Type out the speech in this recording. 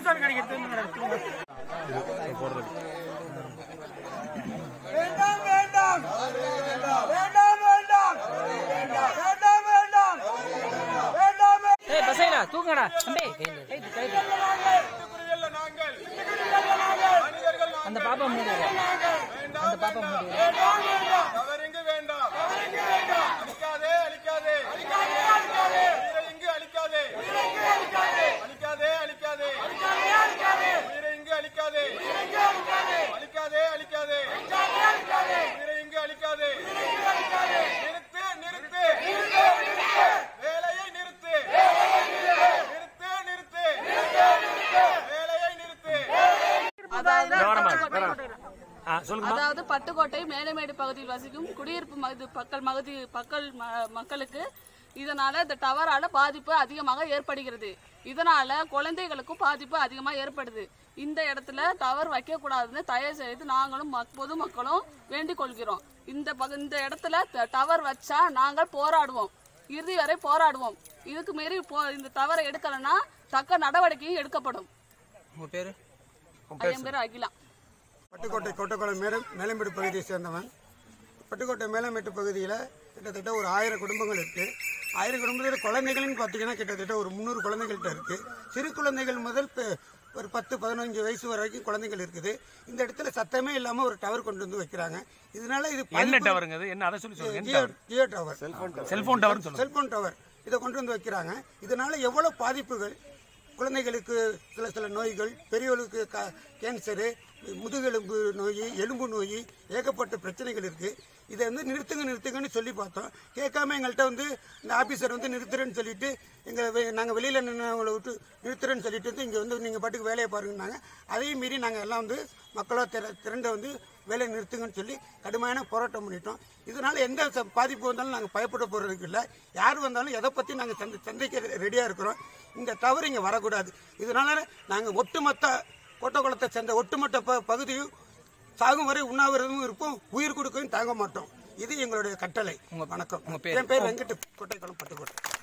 பூசாரி கடைக்கு எடுத்து வந்து நடத்துங்க. வேண்டாம் வேண்டாம் வேண்டாம் வேண்டாம் வேண்டாம் வேண்டாம் வேண்டாம் ஏய் பசைடா தூக்குங்கடா தம்பி ஏய், கைது. அந்த பாப்பா மூடு அந்த பாப்பா மூடு தவறிங்கு வேண்டாம் அழிக்காதே அழிக்காதே உயிரை இங்கு அழிக்காதே அழிக்காதே அழிக்காதே உயிரை இங்கு அழிக்காதே அழிக்காதே அழிக்காதே உயிரை இங்கு அழிக்காதே நிறுத்து நிறுத்து வேலையை நிறுத்து நிறுத்து நிறுத்து வேலையை நிறுத்து அதாவது பட்டுக்கோட்டை மேலமேடு பகுதியில் வசிக்கும் குடியிருப்பு மகுதி மக்கள் மகுதி மக்கள் ம- மக்களுக்கு இதனால இந்த டவரால பாதிப்பு அதிகமாக ஏற்படுகிறது இதனால குழந்தைகளுக்கும் பாதிப்பு அதிகமாக ஏற்படுது இந்த இடத்துல டவர் வைக்க கூடாதுன்னு தயவு செய்து நாங்களும் மக்- பொதுமக்களும் வேண்டிக் கொள்கிறோம் இந்த பகு- இந்த இடத்துல ட- டவர் வச்சா நாங்கள் போராடுவோம் இறுதி வரை போராடுவோம் இதுக்கு மீறி போ- இந்த டவரை எடுக்கலைன்னா தக்க நடவடிக்கையும் எடுக்கப்படும் உங்க பேரு என் பேர் அகிலா பட்டுக்கோட்டை கோட்டக்குளம் மேலும் மேலம்பேடு பகுதியை சேர்ந்தவன் பட்டுக்கோட்டை மேலம்பேட்டு பகுதியில் கிட்டத்தட்ட ஒரு ஆயிரம் குடும்பங்கள் இருக்கு ஆயிரம் குடும்பத்தில் குழந்தைகள்னு பார்த்தீங்கன்னா கிட்டத்தட்ட ஒரு முந்நூறு குழந்தைகள்கிட்ட இருக்கு சிறு குழந்தைகள் முதல் பெ- ஒரு பத்து பதினஞ்சு வயசு வரைக்கும் குழந்தைகள் இருக்குது இந்த இடத்துல சத்தமே இல்லாமல் ஒரு டவர் கொண்டு வந்து வைக்கிறாங்க இதனால இது என்ன பாதிப்பு- டவருங்க அது என்ன அதை சொல்லி சொல்லுங்க என்ன Jio tower Jio tower cellphone டவர்னு சொல்லுங்க செல்போன் டவர் இதை கொண்டு வந்து வைக்கிறாங்க இதனால எவ்வளவு பாதிப்புகள் குழந்தைகளுக்கு சில சில நோய்கள் பெரியவர்களுக்கு க- கேன்சரு முதுகெலும்பு நோய் எலும்பு நோய் ஏகப்பட்ட பிரச்சனைகள் இருக்கு இதை வந்து நிறுத்துங்க நிறுத்துங்கன்னு சொல்லி பார்த்தோம் கேட்காம எங்கள்கிட்ட வந்து இந்த ஆபீசர் வந்து நிறுத்துறேன்னு சொல்லிட்டு எங்களை நாங்கள் வெளியில் நின்றவங்களை விட்டு நிறுத்துறேன்னு சொல்லிட்டு வந்து இங்கே வந்து நீங்கள் பாட்டுக்கு வேலையை பாருங்கன்னாங்க அதையும் மீறி நாங்கள் எல்லாம் வந்து மக்களாக திர திரண்ட வந்து வேலையை நிறுத்துங்கன்னு சொல்லி கடுமையான போராட்டம் பண்ணிட்டோம் இதனால எந்த ச- பாதிப்பு வந்தாலும் நாங்கள் பயப்பட போறதுக்கு இல்லை யார் வந்தாலும் எதை பற்றி நாங்கள் சந்தி சந்திக்க ரெடியாக இருக்கிறோம் இந்த தவறு இங்கே வரக்கூடாது இதனால நாங்கள் ஒட்டுமொத்த கோட்டக்குளத்தை சேர்ந்த ஒட்டுமொத்த ப பகுதியும் சாகும் வரை உண்ணாவிரதமும் இருப்போம் உயிர் கொடுக்கவும் தாங்க மாட்டோம் இது எங்களுடைய கட்டளை வணக்கம் என் பேர் வெங்கட் கோட்டைக்குளம் பட்டுக்கோட்டை